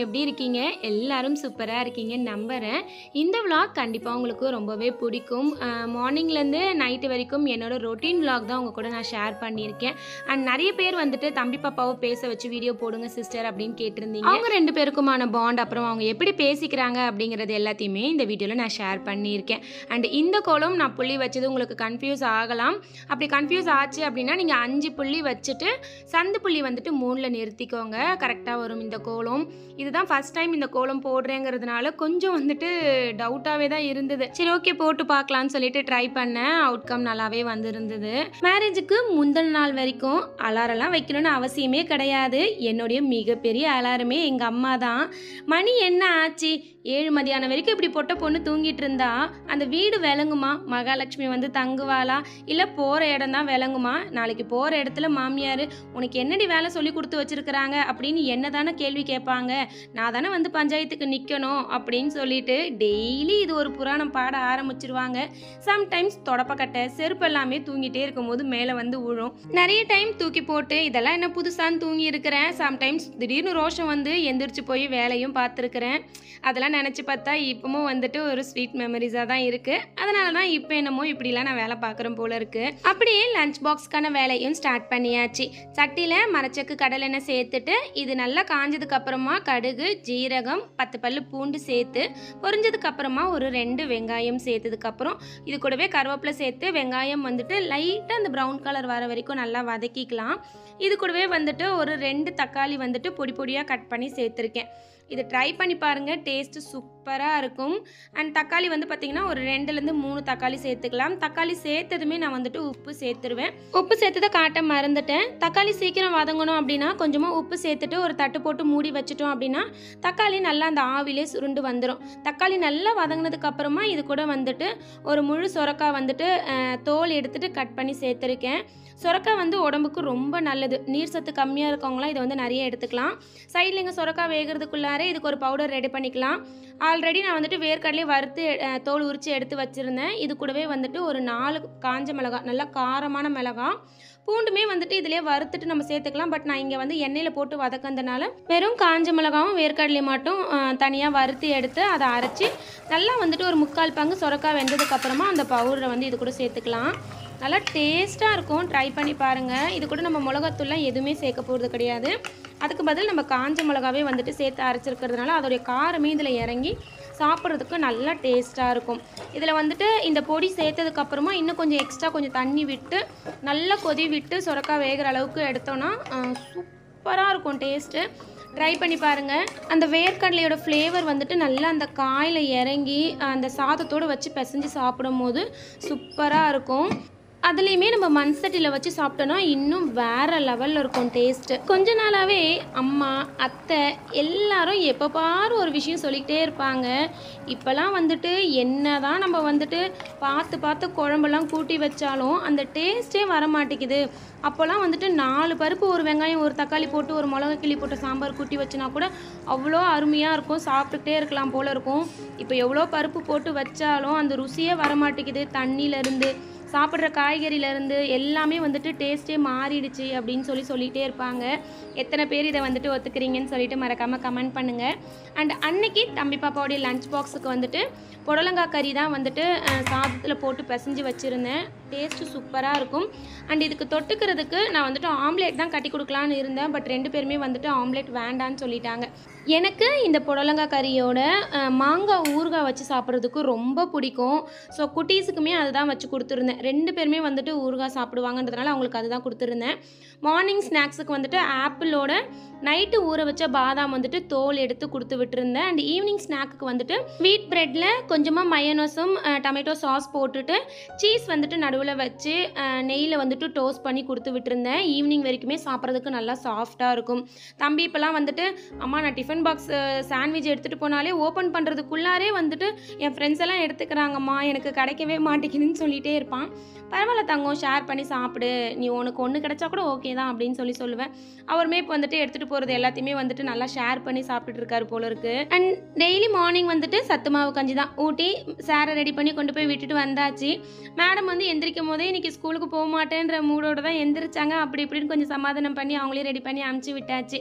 எப்படி இருக்கீங்க எல்லாரும் சூப்பராக இருக்கீங்க நம்புகிறேன் இந்த vlog கண்டிப்பாக உங்களுக்கு ரொம்பவே பிடிக்கும் மார்னிங்லேருந்து நைட்டு வரைக்கும் என்னோட ரொட்டீன் vlog தான் உங்கள் கூட நான் ஷேர் பண்ணியிருக்கேன் அண்ட் நிறைய பேர் வந்துட்டு தம்பி பாப்பாவை பேச வச்சு வீடியோ போடுங்க சிஸ்டர் அப்படின்னு கேட்டிருந்தீங்க அவங்க ரெண்டு பேருக்குமான பாண்ட் அப்புறம் அவங்க எப்படி பேசிக்கிறாங்க அப்படிங்கிறது எல்லாத்தையுமே இந்த வீடியோவில் நான் ஷேர் பண்ணியிருக்கேன் அண்ட் இந்த கோலம் நான் புள்ளி வச்சது உங்களுக்கு கன்ஃபியூஸ் ஆகலாம் அப்படி கன்ஃபியூஸ் ஆச்சு அப்படின்னா நீங்கள் அஞ்சு புள்ளி வச்சுட்டு சந்து புள்ளி வந்துட்டு மூணில் நிறுத்திக்கோங்க கரெக்டாக வரும் இந்த கோலம் இதுதான் ஃபர்ஸ்ட் டைம் இந்த கோலம் போடுறேங்கிறதுனால கொஞ்சம் வந்துட்டு டவுட்டாகவே தான் இருந்தது சரி ஓகே போட்டு பார்க்கலான்னு சொல்லிட்டு ட்ரை பண்ணேன் அவுட்கம் நல்லாவே வந்திருந்தது மேரேஜுக்கு முந்தின நாள் வரைக்கும் அலாரம்லாம் வைக்கணும்னு அவசியமே கிடையாது என்னுடைய மிகப்பெரிய அலாரமே எங்கள் அம்மா தான் மணி என்ன ஆச்சு ஏழு மதியானம் வரைக்கும் இப்படி பொட்ட பொண்ணு தூங்கிட்டு இருந்தா அந்த வீடு விளங்குமா மகாலட்சுமி வந்து தங்குவாளா இல்லை போகிற இடம் தான் விளங்குமா நாளைக்கு போகிற இடத்துல மாமியார் உனக்கு என்னடி வேலை சொல்லி கொடுத்து வச்சிருக்கிறாங்க அப்படின்னு என்ன தானே கேள்வி கேட்பாங்க நான் தானே வந்து பஞ்சாயத்துக்கு நிற்கணும் அப்படின்னு சொல்லிட்டு டெய்லி இது ஒரு புராணம் பாட ஆரம்பிச்சிருவாங்க சம்டைம்ஸ் தொடப்பக்கட்டை செருப்பு எல்லாமே தூங்கிட்டே இருக்கும்போது மேலே வந்து விழும் நிறைய டைம் தூக்கி போட்டு இதெல்லாம் என்ன புதுசான்னு தூங்கி இருக்கிறேன் சம்டைம்ஸ் திடீர்னு ரோஷம் வந்து எந்திரிச்சு போய் வேலையும் பார்த்துருக்குறேன் அதெல்லாம் நினச்சி பார்த்தா இப்பவும் வந்துட்டு ஒரு ஸ்வீட் மெமரிஸாக தான் இருக்குது அதனால தான் இப்போ என்னமோ இப்படிலாம் நான் வேலை பார்க்குறேன் போல இருக்குது அப்படியே லஞ்ச் பாக்ஸ்க்கான வேலையும் ஸ்டார்ட் பண்ணியாச்சு சட்டியில் மரச்சக்கு கடலை எண்ணெய் சேர்த்துட்டு இது நல்லா காஞ்சதுக்கு அப்புறமா கடுகு ஜீரகம் பத்து பல்லு பூண்டு சேர்த்து பொரிஞ்சதுக்கு அப்புறமா ஒரு ரெண்டு வெங்காயம் சேர்த்ததுக்கு அப்புறம் இது கூடவே கருவேப்பிலை சேர்த்து வெங்காயம் வந்துட்டு லைட்டாக அந்த ப்ரௌன் கலர் வர வரைக்கும் நல்லா வதக்கிக்கலாம் இது கூடவே வந்துட்டு ஒரு ரெண்டு தக்காளி வந்துட்டு பொடி பொடியாக கட் பண்ணி சேர்த்துருக்கேன் இது ட்ரை பண்ணி பாருங்கள் டேஸ்ட்டு சூப்பராக இருக்கும் அண்ட் தக்காளி வந்து பார்த்திங்கன்னா ஒரு ரெண்டுலேருந்து மூணு தக்காளி சேர்த்துக்கலாம் தக்காளி சேர்த்ததுமே நான் வந்துட்டு உப்பு சேர்த்துருவேன் உப்பு சேர்த்ததை காட்ட மறந்துட்டேன் தக்காளி சீக்கிரம் வதங்கணும் அப்படின்னா கொஞ்சமாக உப்பு சேர்த்துட்டு ஒரு தட்டு போட்டு மூடி வச்சிட்டோம் அப்படின்னா தக்காளி நல்லா அந்த ஆவிலே சுருண்டு வந்துடும் தக்காளி நல்லா வதங்கினதுக்கு அப்புறமா இது கூட வந்துட்டு ஒரு முழு சொரக்காய் வந்துட்டு அஹ், தோல் எடுத்துட்டு கட் பண்ணி சேர்த்துருக்கேன் சொரக்காய் வந்து உடம்புக்கு ரொம்ப நல்லது நீர் சத்து கம்மியாக இருக்கவங்களாம் இதை வந்து நிறைய எடுத்துக்கலாம் சைடில் இங்கே சொரக்காய் வேகிறதுக்குள்ளாரே இதுக்கு ஒரு பவுடர் ரெடி பண்ணிக்கலாம் ஆல்ரெடி நான் வந்துட்டு வேர்க்கடலையே வறுத்து அஹ், தோல் உரித்து எடுத்து வச்சுருந்தேன் இது கூடவே வந்துட்டு ஒரு நாலு காஞ்ச மிளகாய் நல்லா காரமான மிளகாய் பூண்டுமே வந்துட்டு இதிலே வறுத்துட்டு நம்ம சேர்த்துக்கலாம் பட் நான் இங்கே வந்து எண்ணெயில் போட்டு வதக்கந்தனால வெறும் காஞ்ச மிளகாவும் வேர்க்கடலையும் மட்டும் தனியாக வறுத்து எடுத்து அதை அரைச்சி நல்லா வந்துட்டு ஒரு முக்கால் பங்கு சொரக்காய் வெந்ததுக்கு அப்புறமா அந்த பவுடரை வந்து இது கூட சேர்த்துக்கலாம் நல்லா டேஸ்ட்டாக இருக்கும் ட்ரை பண்ணி பாருங்கள் இது கூட நம்ம மிளகாத்தூள்லாம் எதுவுமே சேர்க்க போகிறது கிடையாது அதுக்கு பதில் நம்ம காஞ்ச மிளகாவே வந்துட்டு சேர்த்து அரைச்சிருக்கிறதுனால அதோடைய காரமே இதில் இறங்கி சாப்பிட்றதுக்கு நல்லா டேஸ்ட்டாக இருக்கும் இதில் வந்துட்டு இந்த பொடி சேர்த்ததுக்கு அப்புறமா இன்னும் கொஞ்சம் எக்ஸ்ட்ரா கொஞ்சம் தண்ணி விட்டு நல்லா கொதி விட்டு சுரக்காய் வேகிற அளவுக்கு எடுத்தோன்னா சூப்பராக இருக்கும் டேஸ்ட்டு ட்ரை பண்ணி பாருங்கள் அந்த வேர்க்கடலையோட ஃப்ளேவர் வந்துட்டு நல்லா அந்த காயில் இறங்கி அந்த சாதத்தோடு வச்சு பிசைஞ்சு சாப்பிடும் போது சூப்பராக இருக்கும் அதுலேயுமே நம்ம மண் சட்டியில் வச்சு சாப்பிட்டோன்னா இன்னும் வேற லெவலில் இருக்கும் டேஸ்ட்டு கொஞ்ச நாளாகவே அம்மா அத்தை எல்லாரும் எப்போ பாரு ஒரு விஷயம் சொல்லிக்கிட்டே இருப்பாங்க இப்போலாம் வந்துட்டு என்ன தான் நம்ம வந்துட்டு பார்த்து பார்த்து குழம்பெல்லாம் கூட்டி வச்சாலும் அந்த டேஸ்ட்டே வர மாட்டேங்குது அப்போல்லாம் வந்துட்டு நாலு பருப்பு ஒரு வெங்காயம் ஒரு தக்காளி போட்டு ஒரு மிளகா கிள்ளி போட்டு சாம்பார் கூட்டி வச்சுனா கூட அவ்வளோ அருமையாக இருக்கும் சாப்பிட்டுக்கிட்டே இருக்கலாம் போல இருக்கும் இப்போ எவ்வளோ பருப்பு போட்டு வச்சாலும் அந்த ருசியே வர மாட்டேங்குது தண்ணியிலேருந்து சாப்பிட்ற காய்கறியிலேருந்து எல்லாமே வந்துட்டு டேஸ்ட்டே மாறிடுச்சு அப்படின்னு சொல்லி சொல்லிகிட்டே இருப்பாங்க எத்தனை பேர் இதை வந்துட்டு ஒத்துக்கிறீங்கன்னு சொல்லிட்டு மறக்காமல் கமெண்ட் பண்ணுங்கள் அண்ட் அன்னைக்கு தம்பி பாப்பாவுடைய லஞ்ச் பாக்ஸுக்கு வந்துட்டு புடலங்காய் கறி தான் வந்துட்டு சாதத்தில் போட்டு பிசைஞ்சு வச்சுருந்தேன் டேஸ்ட்டு சூப்பராக இருக்கும் அண்ட் இதுக்கு தொட்டுக்கிறதுக்கு நான் வந்துட்டு ஆம்லேட் தான் கட்டி கொடுக்கலான்னு இருந்தேன் பட் ரெண்டு பேருமே வந்துட்டு ஆம்லேட் வேண்டான்னு சொல்லிட்டாங்க எனக்கு இந்த புடலங்காய் கறியோட அஹ், மாங்காய் ஊறுகாய் வச்சு சாப்பிட்றதுக்கு ரொம்ப பிடிக்கும் ஸோ குட்டீஸுக்குமே அதுதான் வச்சு கொடுத்துருந்தேன் ரெண்டு பேருமே வந்துட்டு ஊறுகாய் சாப்பிடுவாங்கன்றதுனால அவங்களுக்கு அதுதான் கொடுத்துருந்தேன் மார்னிங் ஸ்நாக்ஸுக்கு வந்துட்டு ஆப்பிளோட நைட்டு ஊற வச்ச பாதாம் வந்துட்டு தோல் எடுத்து கொடுத்து விட்டுருந்தேன் அண்ட் ஈவினிங் ஸ்நாக்குக்கு வந்துட்டு வீட் ப்ரெட்டில் கொஞ்சமாக மயனோஸும் டொமேட்டோ சாஸ் போட்டுட்டு சீஸ் வந்துட்டு நடுவில் வச்சு நெய்யில் வந்துட்டு டோஸ்ட் பண்ணி கொடுத்து விட்டுருந்தேன் ஈவினிங் வரைக்குமே சாப்பிட்றதுக்கு நல்லா சாஃப்டாக இருக்கும் தம்பி இப்போலாம் வந்துட்டு அம்மா நான் டிஃபன் பாக்ஸ் சாண்ட்விச் எடுத்துகிட்டு போனாலே ஓப்பன் பண்ணுறதுக்குள்ளாரே வந்துட்டு என் ஃப்ரெண்ட்ஸ் எல்லாம் எடுத்துக்கிறாங்கம்மா எனக்கு கிடைக்கவே மாட்டேங்குதுன்னு சொல்லிகிட்டே இருப்பான் பரவாயில்ல தங்கம் ஷேர் பண்ணி சாப்பிடு நீ உனக்கு ஒன்று கிடைச்சா கூட ஓகே தான் அப்படின்னு சொல்லி சொல்லுவேன் அவருமே இப்போ வந்துட்டு எடுத்துகிட்டு போகிறது எல்லாத்தையுமே வந்துட்டு நல்லா ஷேர் பண்ணி சாப்பிட்டுட்டு இருக்காரு போல இருக்கு அண்ட் டெய்லி மார்னிங் வந்துட்டு சத்து மாவு கஞ்சி தான் ஊட்டி சாரை ரெடி பண்ணி கொண்டு போய் விட்டுட்டு வந்தாச்சு மேடம் வந்து எந்திரிக்கும் போதே இன்னைக்கு ஸ்கூலுக்கு போக மாட்டேன்ற மூடோட தான் எந்திரிச்சாங்க அப்படி இப்படின்னு கொஞ்சம் சமாதானம் பண்ணி அவங்களே ரெடி பண்ணி அமுச்சு விட்டாச்சு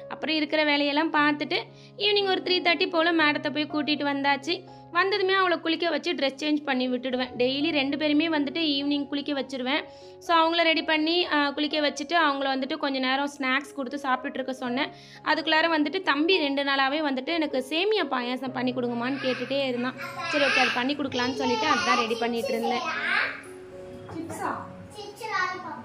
அப்புறம் இருக்கிற வேலையெல்லாம் பார்த்துட்டு ஈவினிங் ஒரு த்ரீ தேர்ட்டி போல் மேடத்தை போய் கூட்டிகிட்டு வந்தாச்சு வந்ததுமே அவளை குளிக்க வச்சு ட்ரெஸ் சேஞ்ச் பண்ணி விட்டுடுவேன் டெய்லி ரெண்டு பேருமே வந்துட்டு ஈவினிங் குளிக்க வச்சிருவேன் ஸோ அவங்கள ரெடி பண்ணி ஆஹ், குளிக்க வச்சுட்டு அவங்கள வந்துட்டு கொஞ்ச நேரம் ஸ்நாக்ஸ் கொடுத்து சாப்பிட்டுட்டு இருக்க சொன்னேன் அதுக்குள்ளார வந்துட்டு தம்பி ரெண்டு நாளாகவே வந்துட்டு எனக்கு சேமியா பாயாசம் பண்ணி கொடுங்கம்மான்னு கேட்டுகிட்டே இருந்தான் சரி ஓகே அது பண்ணி கொடுக்கலான்னு சொல்லிட்டு அதுதான் ரெடி பண்ணிட்டு இருந்தேன் சிப்ஸா சிச்சு லாலிபாப்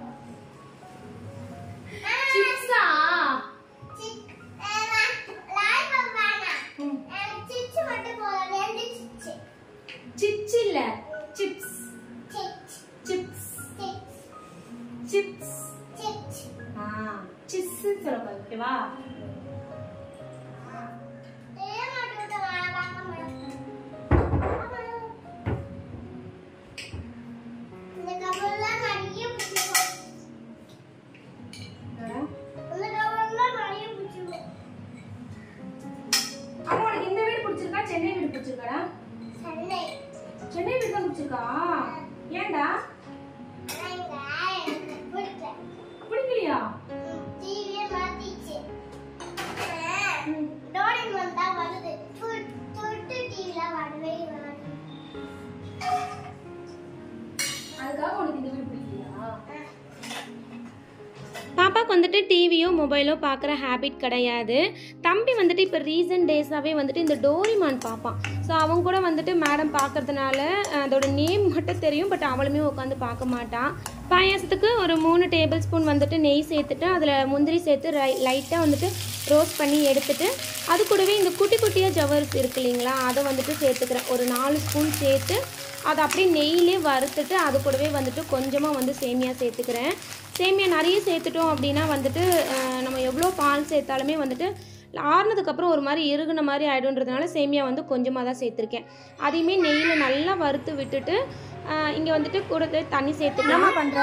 சிப்ஸா சிக் லாலிபாப் வேணாம் எனக்கு சிச்சு மட்டும் போதும் ரெண்டு சிச்சு சிப்ஸ் இல்ல சிப்ஸ் சிச் சிப்ஸ் சிச் சிப்ஸ் சிச் ஆ சிப்ஸ் சொல்லக்கூடாது ஓகேவா ஏன் மட்டும் வேணாம் பார்க்க மாட்டேன் இந்த கபல்லாம் நிறைய பிடிச்சிருக்கும் இந்த கபல்லாம் நிறைய பிடிச்சிருக்கும் அம்மா உனக்கு இந்த வீடு பிடிச்சிருக்கா சென்னை வீடு பிடிச்சிருக்காடா சண்டை சென்னை வீடு தான் பிடிச்சிருக்கா ஏன்டா ஆனா இங்க எனக்கு பிடிக்கல பிடிக்கலையா டிவியே மாத்திச்சு டோரிமான் தான் வருது தொ- தொட்டு டிவில வரவே வராது அதுக்காக உனக்கு இந்த வீடு பிடிக்கலையா பாப்பாக்கு வந்துட்டு டிவியோ மொபைலோ பார்க்குற ஹேபிட் கிடையாது தம்பி வந்துட்டு இப்போ ரீசன்ட் டேஸாகவே வந்துட்டு இந்த டோரிமான் பார்ப்பான் ஸோ அவங்க கூட வந்துட்டு மேடம் பார்க்கறதுனால அஹ், அதோட நேம் மட்டும் தெரியும் பட் அவளுமே உட்காந்து பார்க்க மாட்டான் பாயாசத்துக்கு ஒரு மூணு டேபிள் ஸ்பூன் வந்துட்டு நெய் சேர்த்துட்டு அதில் முந்திரி சேர்த்து ரை லைட்டாக வந்துட்டு ரோஸ்ட் பண்ணி எடுத்துட்டு அது கூடவே இந்த குட்டி குட்டியாக ஜவர்ஸ் இருக்கு இல்லைங்களா அதை வந்துட்டு சேர்த்துக்கிறேன் ஒரு நாலு ஸ்பூன் சேர்த்து அதை அப்படியே நெய்யிலே வறுத்துட்டு அது கூடவே வந்துட்டு கொஞ்சமாக வந்து சேமியா சேர்த்துக்கிறேன் சேமியா நிறைய சேர்த்துட்டோம் அப்படின்னா வந்துட்டு அஹ், நம்ம எவ்வளோ பால் சேர்த்தாலுமே வந்துட்டு ஆறுனதுக்கப்புறம் ஒரு மாதிரி இறுகுன மாதிரி ஆகிடுன்றதுனால சேமியா வந்து கொஞ்சமாக தான் சேர்த்துருக்கேன் அதையுமே நெய்யில் நல்லா வறுத்து விட்டுட்டு இங்கே வந்துட்டு கூட தண்ணி சேர்த்துக்கலாம் பண்ணுற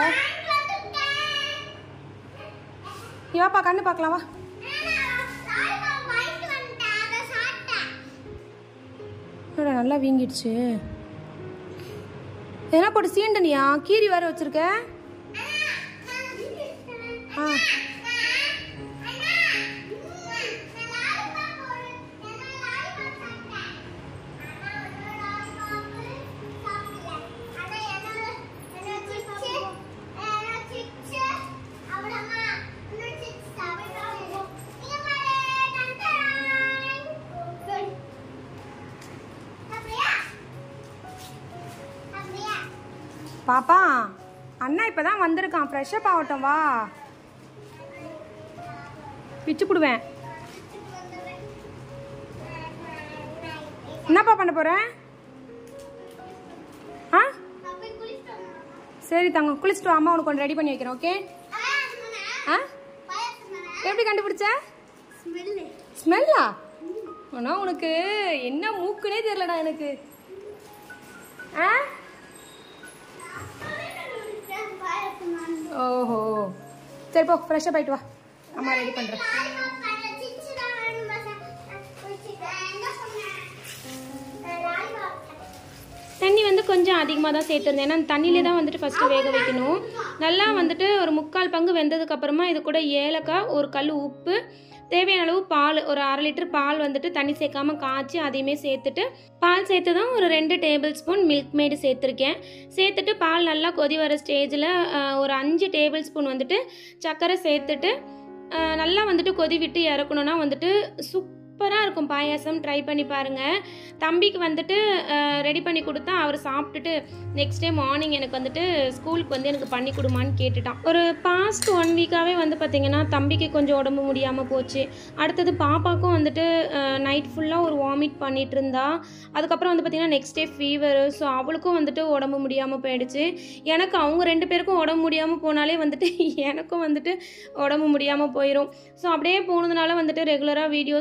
இவாப்பா கண்ணு பார்க்கலாம் வா லாலிபாப் வாங்கிட்டு வந்துட்டேன் அதை சாப்பிட்டேன் என்னடா நல்லா வீங்கிடுச்சு என்ன போட்டு சீண்டனியா கீரி வேற வச்சிருக்க ஆ பாப்பா அண்ணா இப்பதான் வந்திருக்கான் ஃப்ரெஷ்ஷப் ஆகட்டும் வா பிச்சு போடுவேன் என்னப்பா பண்ண போற ஆ சரி தங்க குளிச்சுட்டு வா, அம்மா உனக்கு ஒன்று ரெடி பண்ணி வைக்கிறேன் ஓகே ஆ எப்படி கண்டுபிடிச்ச ஸ்மெல்லா ஆனா உனக்கு என்ன மூக்குனே தெரியலடா எனக்கு ஆ ஓஹோ சரி போ ஃப்ரெஷ்ஷப் ஆயிட்டு வா அம்மா ரெடி பண்ணுறேன் தண்ணி வந்து கொஞ்சம் அதிகமாக தான் சேர்த்துருந்தேன் ஏன்னா அந்த தண்ணியிலே தான் வந்துட்டு ஃபஸ்ட்டு வேக வைக்கணும் நல்லா வந்துட்டு ஒரு முக்கால் பங்கு வெந்ததுக்கு அப்புறமா இது கூட ஏலக்காய் ஒரு கல் உப்பு தேவையான அளவு பால் ஒரு அரை லிட்டர் பால் வந்துட்டு தண்ணி சேர்க்காம காய்ச்சி அதையுமே சேர்த்துட்டு பால் சேர்த்து தான் ஒரு ரெண்டு டேபிள் ஸ்பூன் மில்க் மேடு சேர்த்துருக்கேன் சேர்த்துட்டு பால் நல்லா கொதி வர ஸ்டேஜில் ஒரு அஞ்சு டேபிள் ஸ்பூன் வந்துட்டு சர்க்கரை சேர்த்துட்டு அஹ், நல்லா வந்துட்டு கொதி விட்டு இறக்கணுன்னா வந்துட்டு சூப்பராக இருக்கும் பாயாசம் ட்ரை பண்ணி பாருங்கள் தம்பிக்கு வந்துட்டு ரெடி பண்ணி கொடுத்தா அவர் சாப்பிட்டுட்டு நெக்ஸ்ட் டே மார்னிங் எனக்கு வந்துட்டு ஸ்கூலுக்கு வந்து எனக்கு பண்ணி கொடுமான்னு கேட்டுட்டான் ஒரு பாஸ்ட் ஒன் வீக்காகவே வந்து பார்த்திங்கன்னா தம்பிக்கு கொஞ்சம் உடம்பு முடியாமல் போச்சு அடுத்தது பாப்பாக்கும் வந்துட்டு நைட் ஃபுல்லாக ஒரு வாமிட் பண்ணிட்டு இருந்தா அதுக்கப்புறம் வந்து பார்த்திங்கன்னா நெக்ஸ்ட் டே ஃபீவர் ஸோ அவளுக்கும் வந்துட்டு உடம்பு முடியாமல் போயிடுச்சு எனக்கு அவங்க ரெண்டு பேருக்கும் உடம்பு முடியாமல் போனாலே வந்துட்டு எனக்கும் வந்துட்டு உடம்பு முடியாமல் போயிடும் ஸோ அப்படியே போனதுனால வந்துட்டு ரெகுலராக வீடியோஸ் வந்துட்டு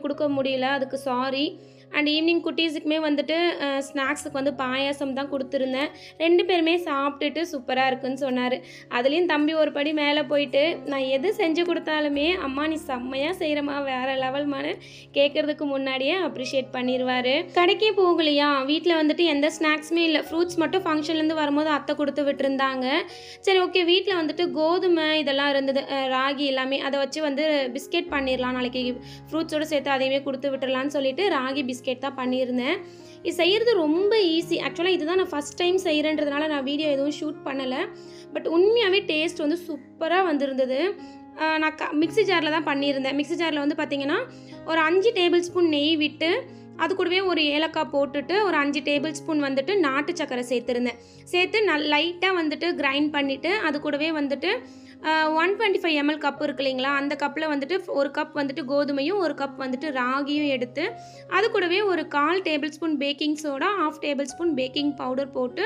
கொடுக்க முடியல அதுக்கு சாரி அண்ட் ஈவினிங் குட்டீஸுக்குமே வந்துட்டு ஸ்நாக்ஸுக்கு வந்து பாயாசம் தான் கொடுத்துருந்தேன் ரெண்டு பேருமே சாப்பிட்டுட்டு சூப்பராக இருக்குன்னு சொன்னார் அதுலேயும் தம்பி ஒரு படி மேலே போயிட்டு நான் எது செஞ்சு கொடுத்தாலுமே அம்மா நீ செம்மையாக செய்கிறமா வேறு லெவல்மானு கேட்குறதுக்கு முன்னாடியே அப்ரிஷியேட் பண்ணிடுவார் கடைக்கே போகலையா வீட்டில் வந்துட்டு எந்த ஸ்நாக்ஸுமே இல்லை ஃப்ரூட்ஸ் மட்டும் ஃபங்க்ஷன்லேருந்து வரும்போது அத்தை கொடுத்து விட்டுருந்தாங்க சரி ஓகே வீட்டில் வந்துட்டு கோதுமை இதெல்லாம் இருந்தது அஹ் ராகி எல்லாமே அதை வச்சு வந்து பிஸ்கெட் பண்ணிடலாம் நாளைக்கு ஃப்ரூட்ஸோடு சேர்த்து அதையுமே கொடுத்து விட்டுறலான்னு சொல்லிட்டு ராகி பிஸ்கெட் தான் பண்ணியிருந்தேன் இது செய்கிறது ரொம்ப ஈஸி ஆக்சுவலாக இதுதான் நான் ஃபஸ்ட் டைம் செய்கிறேன்றதுனால நான் வீடியோ எதுவும் ஷூட் பண்ணலை பட் உண்மையாகவே டேஸ்ட் வந்து சூப்பராக வந்திருந்தது அஹ் நான் க மிக்ஸி ஜாரில் தான் பண்ணியிருந்தேன் மிக்ஸி ஜாரில் வந்து பார்த்திங்கன்னா ஒரு அஞ்சு டேபிள் ஸ்பூன் நெய் விட்டு அது கூடவே ஒரு ஏலக்காய் போட்டுட்டு ஒரு அஞ்சு டேபிள் ஸ்பூன் வந்துட்டு நாட்டு சக்கரை சேர்த்துருந்தேன் சேர்த்து நல் லைட்டாக வந்துட்டு கிரைண்ட் பண்ணிவிட்டு அது கூடவே வந்துட்டு one twenty five ml cup இருக்கு இல்லைங்களா அந்த கப்பில் வந்துட்டு ஒரு கப் வந்துட்டு கோதுமையும் ஒரு கப் வந்துட்டு ராகியும் எடுத்து அது கூடவே ஒரு கால் tablespoon baking soda half tablespoon baking powder போட்டு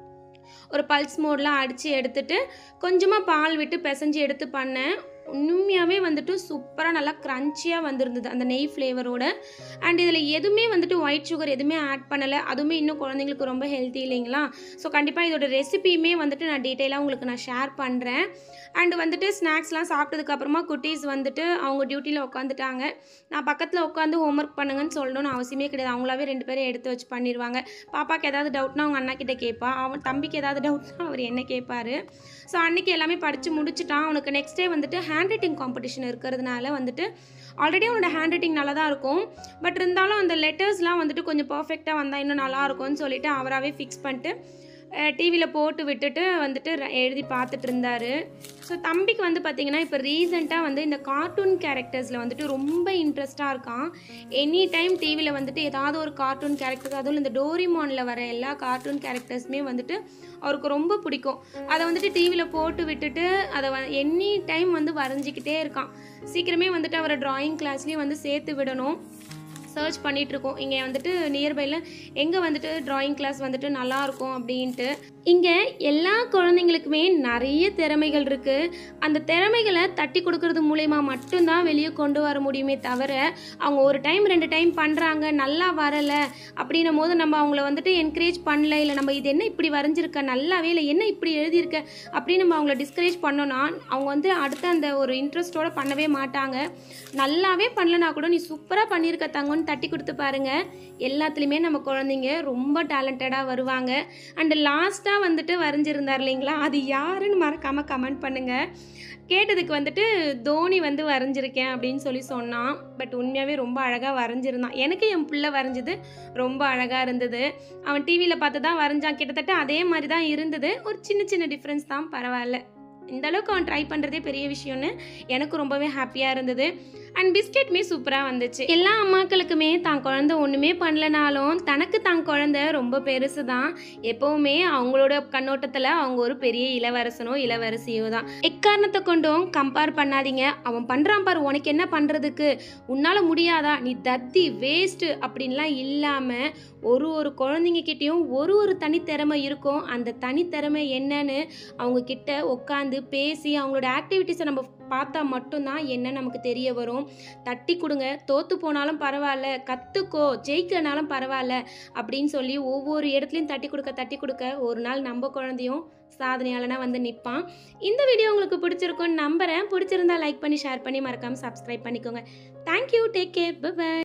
ஒரு பல்ஸ் மோட்லாம் அடித்து எடுத்துட்டு கொஞ்சமாக பால் விட்டு பிசைஞ்சு எடுத்து பண்ணேன் உண்மையாகவே வந்துட்டு சூப்பராக நல்லா க்ரன்ச்சியாக வந்திருந்தது அந்த நெய் ஃப்ளேவரோட அண்ட் இதில் எதுவுமே வந்துட்டு ஒயிட் சுகர் எதுவுமே ஆட் பண்ணலை அதுவுமே இன்னும் குழந்தைங்களுக்கு ரொம்ப ஹெல்த்தி இல்லைங்களா ஸோ கண்டிப்பாக இதோட ரெசிபியுமே வந்துட்டு நான் டீட்டெயிலாக உங்களுக்கு நான் ஷேர் பண்ணுறேன் அண்ட் வந்துட்டு ஸ்நாக்ஸ்லாம் சாப்பிட்டதுக்கப்புறமா குட்டீஸ் வந்துட்டு அவங்க டியூட்டியில் உட்காந்துட்டாங்க நான் பக்கத்தில் உட்காந்து ஹோம்ஒர்க் பண்ணுங்கன்னு சொல்லணும்னு அவசியமே கிடையாது அவங்களாவே ரெண்டு பேரும் எடுத்து வச்சு பண்ணிடுவாங்க பாப்பாக்கு ஏதாவது டவுட்னா அவங்க அண்ணா கிட்ட கேட்பா அவன் தம்பிக்கு ஏதாவது டவுட்னா அவர் என்ன கேட்பாரு ஸோ அன்றைக்கி எல்லாமே படித்து முடிச்சுட்டான் அவனுக்கு நெக்ஸ்ட் டே வந்துட்டு ஹேண்ட் ரைட்டிங் காம்படிஷன் இருக்கிறதுனால வந்துட்டு ஆல்ரெடி அவனோட ஹேண்ட் ரைட்டிங் நல்லா தான் இருக்கும் பட் இருந்தாலும் அந்த லெட்டர்ஸ்லாம் வந்துட்டு கொஞ்சம் பர்ஃபெக்டாக வந்தால் இன்னும் நல்லா இருக்கும்னு சொல்லிட்டு அவராகவே ஃபிக்ஸ் பண்ணிட்டு டிவியில் போட்டு விட்டுட்டு வந்துட்டு ர- எழுதி பார்த்துட்டு இருந்தார் ஸோ தம்பிக்கு வந்து பார்த்திங்கன்னா இப்போ ரீசெண்டாக வந்து இந்த கார்ட்டூன் கேரக்டர்ஸில் வந்துட்டு ரொம்ப இன்ட்ரெஸ்ட்டாக இருக்கான் எனி டைம் டிவியில் வந்துட்டு ஏதாவது ஒரு கார்ட்டூன் கேரக்டர் அதுவும் இந்த டோரிமானில் வர எல்லா கார்ட்டூன் கேரக்டர்ஸுமே வந்துட்டு அவருக்கு ரொம்ப பிடிக்கும் அதை வந்துட்டு டிவியில் போட்டு விட்டுட்டு அதை வ எனி டைம் வந்து வரைஞ்சிக்கிட்டே இருக்கான் சீக்கிரமே வந்துட்டு அவரை டிராயிங் கிளாஸ்லேயும் வந்து சேர்த்து விடணும் சர்ச் பண்ணிட்டு இருக்கோம் இங்கே வந்துட்டு நியர்பையில் எங்கே வந்துட்டு டிராயிங் கிளாஸ் வந்துட்டு நல்லா இருக்கும் அப்படின்ட்டு இங்கே எல்லா குழந்தைங்களுக்குமே நிறைய திறமைகள் இருக்குது அந்த திறமைகளை தட்டி கொடுக்கறது மூலயமா மட்டும்தான் வெளியே கொண்டு வர முடியுமே தவிர அவங்க ஒரு டைம் ரெண்டு டைம் பண்ணுறாங்க நல்லா வரலை அப்படின்னும் போது நம்ம அவங்கள வந்துட்டு என்கரேஜ் பண்ணல இல்லை நம்ம இது என்ன இப்படி வரைஞ்சிருக்க நல்லாவே இல்லை என்ன இப்படி எழுதியிருக்க அப்படின்னு நம்ம அவங்கள டிஸ்கரேஜ் பண்ணோன்னா அவங்க வந்து அடுத்த அந்த ஒரு இன்ட்ரெஸ்ட்டோட பண்ணவே மாட்டாங்க நல்லாவே பண்ணலனா கூட நீ சூப்பராக பண்ணியிருக்க தங்கன்னு தட்டி கொடுத்து பாருங்க எல்லாத்துலேயுமே நம்ம குழந்தைங்க ரொம்ப டேலண்டடாக வருவாங்க அண்டு லாஸ்ட்டாக வந்துட்டு வரைஞ்சிருந்தார் இல்லைங்களா அது யாருன்னு மறக்காமல் கமெண்ட் பண்ணுங்கள் கேட்டதுக்கு வந்துட்டு தோனி வந்து வரைஞ்சிருக்கேன் அப்படின்னு சொல்லி சொன்னான் பட் உண்மையாகவே ரொம்ப அழகாக வரைஞ்சிருந்தான் எனக்கு என் பிள்ளை வரைஞ்சது ரொம்ப அழகாக இருந்தது அவன் டிவியில் பார்த்து தான் வரைஞ்சான் கிட்டத்தட்ட அதே மாதிரி தான் இருந்தது ஒரு சின்ன சின்ன டிஃப்ரென்ஸ் தான் பரவாயில்ல இந்த அளவுக்கு அவன் ட்ரை பண்ணுறதே பெரிய விஷயம்னு எனக்கு ரொம்பவே ஹாப்பியாக இருந்தது அண்ட் பிஸ்கெட்டுமே சூப்பராக வந்துச்சு எல்லா அம்மாக்களுக்குமே தான் குழந்தை ஒன்றுமே பண்ணலனாலும் தனக்கு தான் குழந்தை ரொம்ப பெருசு தான் எப்போவுமே அவங்களோட கண்ணோட்டத்தில் அவங்க ஒரு பெரிய இளவரசனோ இளவரசியோ தான் எக்காரணத்தை கொண்டும் கம்பேர் பண்ணாதீங்க அவன் பண்ணுறான் பாரு உனக்கு என்ன பண்ணுறதுக்கு உன்னால் முடியாதா நீ தத்தி வேஸ்ட்டு அப்படின்லாம் இல்லாமல் ஒரு ஒரு குழந்தைங்க கிட்டேயும் ஒரு ஒரு தனித்திறமை இருக்கும் அந்த தனித்திறமை என்னன்னு அவங்க கிட்ட உட்காந்து பேசி அவங்களோட ஆக்டிவிட்டீஸை நம்ம பார்த்தா மட்டும்தான் என்ன நமக்கு தெரிய வரும் தட்டி கொடுங்க தோத்து போனாலும் பரவாயில்ல கற்றுக்கோ ஜெயிக்கலனாலும் பரவாயில்ல அப்படின்னு சொல்லி ஒவ்வொரு இடத்துலையும் தட்டி கொடுக்க தட்டி கொடுக்க ஒரு நாள் நம்ம குழந்தையும் சாதனையாளனா வந்து நிற்பான் இந்த வீடியோ உங்களுக்கு பிடிச்சிருக்கும்னு நம்புகிறேன் பிடிச்சிருந்தா லைக் பண்ணி ஷேர் பண்ணி மறக்காமல் சப்ஸ்கிரைப் பண்ணிக்கோங்க தேங்க்யூ டேக் கேர் பை